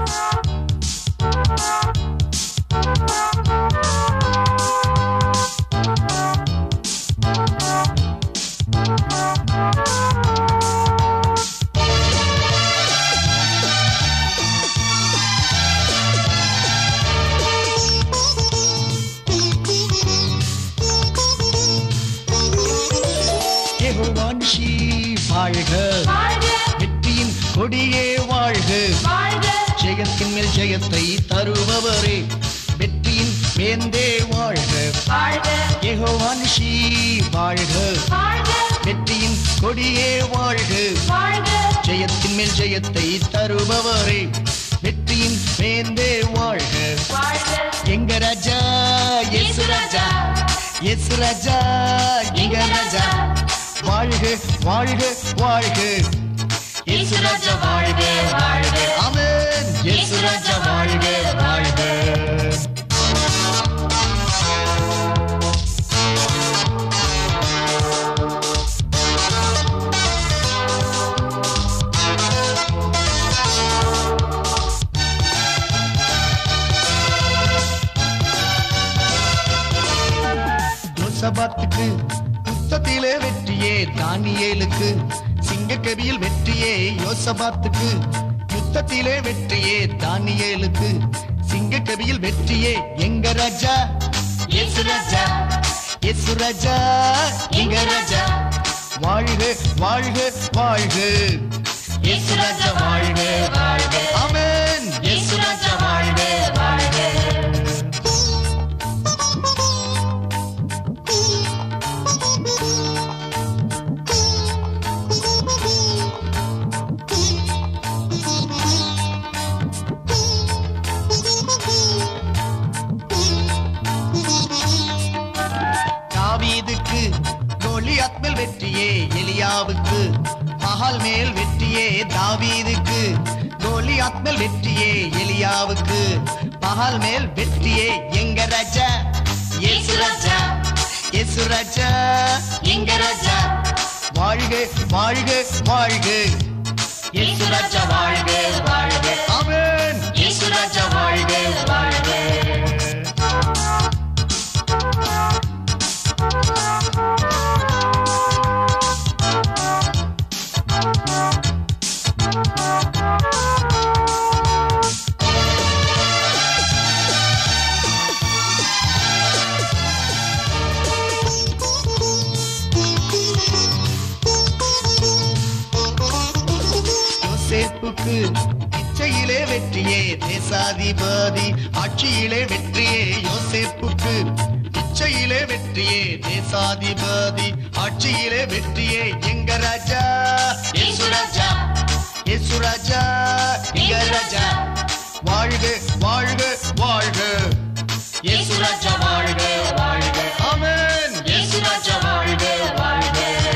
யெகோவான்ஷி வாழ்க வாழ்க வெற்றியின் கொடியே வாழ்க வாழ்க ஜெயத்தின் மேல் ஜெயத்தை தருபவரே வெற்றியின் வேந்தே வாழ்க வாழ்க யெகோவான்ஷி வாழ்க வாழ்க வெற்றியின் கொடியே வாழ்க வாழ்க ஜெயத்தின் மேல் ஜெயத்தை தருபவரே வெற்றியின் வேந்தே வாழ்க வாழ்க எங்க ராஜா இயேசு ராஜா இயேசு ராஜா எங்க ராஜா வாழ்க வாழ்க வாழ்க இயேசு ராஜா வாழ்க வாழ்க ஆமென் இயேசு ராஜா வாழ்க வாழ்க யோசபாத்துக்கு யுத்தத்திலே வெற்றியே தானியேலுக்கு சிங்கக்கவியில் வெற்றியே யோசபாத்துக்கு யுத்தத்திலே வெற்றியே தானியேலுக்கு சிங்கக்கவியில் வெற்றியே எங்க ராஜா இயேசு ராஜா இயேசு ராஜா எங்க ராஜா வாழ்க வாழ்க வாழ்க இயேசு ராஜா வாழ்க வாழ்க ஆமென் இயேசு ராஜா வாழ்க வாழ்க தாவீதுக்கு கோலியாத் மேல் வெற்றியே எலியாவுக்கு மகால் மேல் வெற்றியே தாவீதுக்கு கோலியாத் மேல் வெற்றியே எலியாவுக்கு மகால் மேல் வெற்றியே எங்க ராஜா இயேசு ராஜா இயேசு ராஜா எங்க ராஜா வாழ்க வாழ்க வாழ்க இயேசு ராஜா வாழ்க வாழ்க ஆமென் இயேசு ராஜா வாழ்க வாழ்க யோசேப்புக்கு இச்சையிலே வெற்றியே தேசாதிபதி ஆட்சியிலே வெற்றியே யோசேப்புக்கு இச்சையிலே வெற்றியே தேசாதிபதி ஆட்சியிலே வெற்றியே எங்க ராஜா இயேசு ராஜா இயேசு ராஜா எங்க ராஜா வாழ்க வாழ்க வாழ்க இயேசு ராஜா வாழ்க வாழ்க ஆமென் இயேசு ராஜா வாழ்க வாழ்க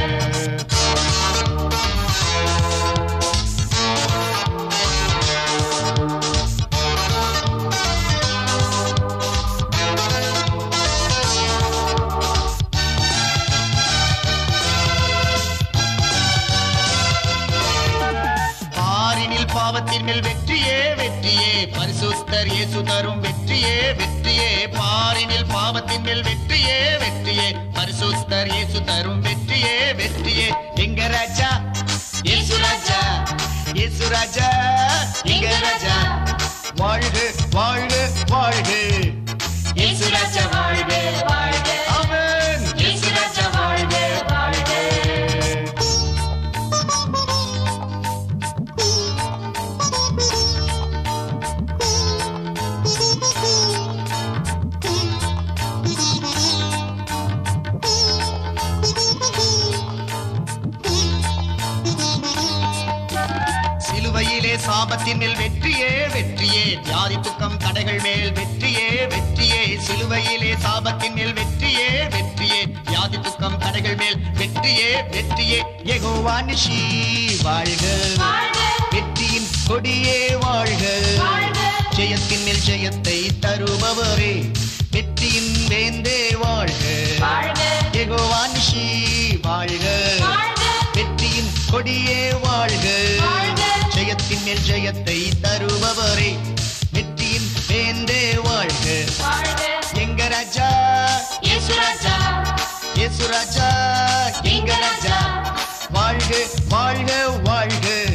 பாரினில் பாவத்தின் மேல் வெற்றியே வெற்றியே பரிசுத்தர் இயேசு தரும் வெற்றியே வெற்றியே பாரினில் பாவத்தின் மேல் வெற்றியே வெற்றியே பரிசுத்தர் இயேசு தரும் வெற்றியே வெற்றியே எங்க ராஜா இயேசு ராஜா இயேசு ராஜா எங்க ராஜா வாழ்க வாழ்க வாழ்க இயேசு ராஜா வாழ்க வாழ்க ஆமென் இயேசு ராஜா வாழ்க வாழ்க சிலுவையிலே சாபத்தின் மேல் வெற்றியே வெற்றியே வியாதி துக்கம் தடைகள் மேல் வெற்றியே வெற்றியே சிலுவையிலே சாபத்தின் மேல் வெற்றியே வெற்றியே வியாதி துக்கம் தடைகள் மேல் வெற்றியே வெற்றியே எகோவானிஷி வாழ்க வாழ்க வெற்றியின் கொடியே வாழ்க வாழ்க ஜெயத்தின் மேல் ஜெயத்தை தருபவரே வெற்றியின் வேந்தே வாழ்க வாழ்க எகோவானிஷி வாழ்க வாழ்க வெற்றியின் கொடியே வாழ்க வாழ்க ஜெயத்தின் மேல் ஜெய ஜெயத்தை தருபவரே வெற்றியின் வேந்தே வாழ்க வாழ்க எங்க ராஜா இயேசு ராஜா இயேசு ராஜா எங்க ராஜா வாழ்க வாழ்க வாழ்க